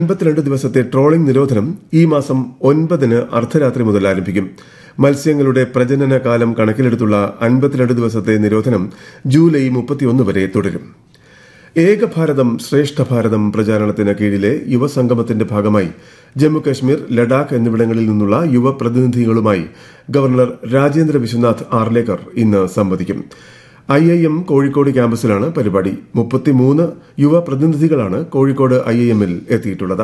അൻപത്തിരണ്ട് ദിവസത്തെ ട്രോളിംഗ് നിരോധനം ഈ മാസം ഒൻപതിന് അർദ്ധരാത്രി മുതൽ ആരംഭിക്കും മത്സ്യങ്ങളുടെ പ്രജനന കാലം കണക്കിലെടുത്തുള്ള അൻപത്തിരണ്ട് ദിവസത്തെ നിരോധനം ജൂലൈ മുപ്പത്തിയൊന്ന് വരെ തുടരും ഏക ഭാരതം ശ്രേഷ്ഠ ഭാരതം പ്രചാരണത്തിന് കീഴിലെ യുവസംഗമത്തിന്റെ ഭാഗമായി ജമ്മുകശ്മീർ ലഡാക്ക് എന്നിവിടങ്ങളിൽ നിന്നുള്ള യുവ പ്രതിനിധികളുമായി ഗവർണർ രാജേന്ദ്ര വിശ്വനാഥ് ആർലേക്കർ ഇന്ന് സംവദിക്കും ഐ ഐ എം കോഴിക്കോട് ക്യാമ്പസിലാണ് പരിപാടി മുപ്പത്തിമൂന്ന് യുവ പ്രതിനിധികളാണ് കോഴിക്കോട് ഐ ഐ എമ്മിൽ എത്തിയിട്ടുള്ളത്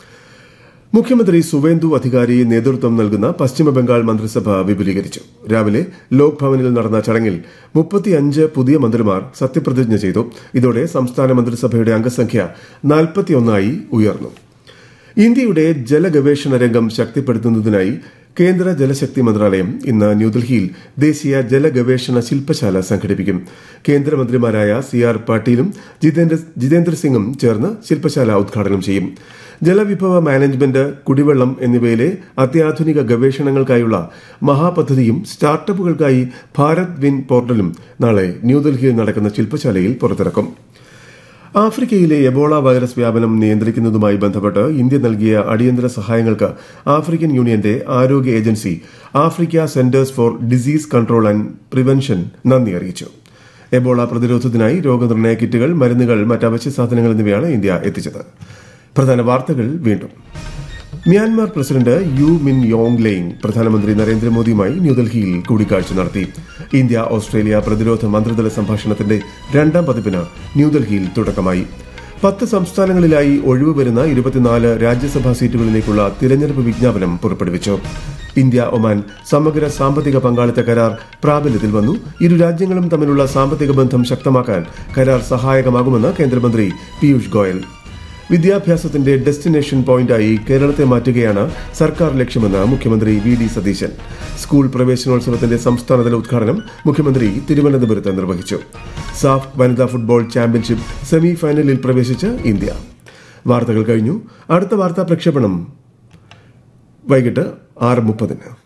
മുഖ്യമന്ത്രി സുവേന്ദു അധികാരി നേതൃത്വം നൽകുന്ന പശ്ചിമബംഗാൾ മന്ത്രിസഭ വിപുലീകരിച്ചു രാവിലെ ലോക് ഭവനിൽ നടന്ന ചടങ്ങിൽ മുപ്പത്തിയഞ്ച് പുതിയ മന്ത്രിമാർ സത്യപ്രതിജ്ഞ ചെയ്തു ഇതോടെ സംസ്ഥാന മന്ത്രിസഭയുടെ അംഗസംഖ്യ നാൽപ്പത്തിയൊന്നായി ഉയർന്നു ഇന്ത്യയുടെ ജലഗവേഷണ രംഗം ശക്തിപ്പെടുത്തുന്നതിനായി കേന്ദ്ര ജലശക്തി മന്ത്രാലയം ഇന്ന് ന്യൂഡൽഹിയിൽ ദേശീയ ജലഗവേഷണ ശില്പശാല സംഘടിപ്പിക്കും കേന്ദ്രമന്ത്രിമാരായ സി ആർ പാട്ടീലും ജിതേന്ദ്ര ജിതേന്ദ്ര സിംഗും ചേർന്ന് ശില്പശാല ഉദ്ഘാടനം ചെയ്യും ജലവിഭവ മാനേജ്മെന്റ് കുടിവെള്ളം എന്നിവയിലെ അത്യാധുനിക ഗവേഷണങ്ങൾക്കായുള്ള മഹാപദ്ധതിയും സ്റ്റാർട്ടപ്പുകൾക്കായി ഭാരത് വിൻ പോർട്ടലും നാളെ ന്യൂഡൽഹിയിൽ നടക്കുന്ന ശില്പശാലയിൽ പുറത്തിറക്കും ആഫ്രിക്കയിലെ എബോള വൈറസ് വ്യാപനം നിയന്ത്രിക്കുന്നതുമായി ബന്ധപ്പെട്ട് ഇന്ത്യ നൽകിയ അടിയന്തര സഹായങ്ങൾക്ക് ആഫ്രിക്കൻ യൂണിയന്റെ ആരോഗ്യ agency Africa centres for disease control and prevention നന്ദി അറിയിച്ചു എബോള പ്രതിരോധത്തിനായി രോഗനിർണയ കിറ്റുകൾ മരുന്നുകൾ മറ്റ് അവശ്യ സാധനങ്ങൾ എന്നിവയാണ് ഇന്ത്യ എത്തിച്ചത് പ്രധാന വാർത്തകൾ വീണ്ടും Myanmar president U Min Aung Hlaing പ്രധാനമന്ത്രി നരേന്ദ്രമോദിയുമായി ന്യൂഡൽഹിയിൽ കൂടിക്കാഴ്ച നടത്തി ഇന്ത്യ ഓസ്ട്രേലിയ പ്രതിരോധ മന്ത്രിതല സംഭാഷണത്തിന്റെ രണ്ടാം പതിപ്പിന് ന്യൂഡൽഹിയിൽ തുടക്കമായി പത്ത് സംസ്ഥാനങ്ങളിലായി ഒഴിവ് വരുന്ന ഇരുപത്തിനാല് രാജ്യസഭാ സീറ്റുകളിലേക്കുള്ള തിരഞ്ഞെടുപ്പ് വിജ്ഞാപനം പുറപ്പെടുവിച്ചു ഇന്ത്യ ഒമാൻ സമഗ്ര സാമ്പത്തിക പങ്കാളിത്ത കരാർ പ്രാബല്യത്തിൽ വന്നു ഇരു രാജ്യങ്ങളും തമ്മിലുള്ള സാമ്പത്തിക ബന്ധം ശക്തമാക്കാൻ കരാർ സഹായകമാകുമെന്ന് കേന്ദ്രമന്ത്രി പീയൂഷ് ഗോയൽ വിദ്യാഭ്യാസത്തിന്റെ ഡെസ്റ്റിനേഷൻ പോയിന്റായി കേരളത്തെ മാറ്റുകയാണ് സർക്കാർ ലക്ഷ്യമെന്ന് മുഖ്യമന്ത്രി വി ഡി സതീശൻ സ്കൂൾ പ്രവേശനോത്സവത്തിന്റെ സംസ്ഥാനതല ഉദ്ഘാടനം മുഖ്യമന്ത്രി തിരുവനന്തപുരത്ത് നിർവഹിച്ചു സാഫ് വനിതാ ഫുട്ബോൾ ചാമ്പ്യൻഷിപ്പ് സെമി ഫൈനലിൽ പ്രവേശിച്ച് ഇന്ത്യ വാർത്തകൾ കഴിഞ്ഞു അടുത്ത വാർത്താ പ്രക്ഷേപണം വൈകിട്ട് ആറ് മുപ്പതിന്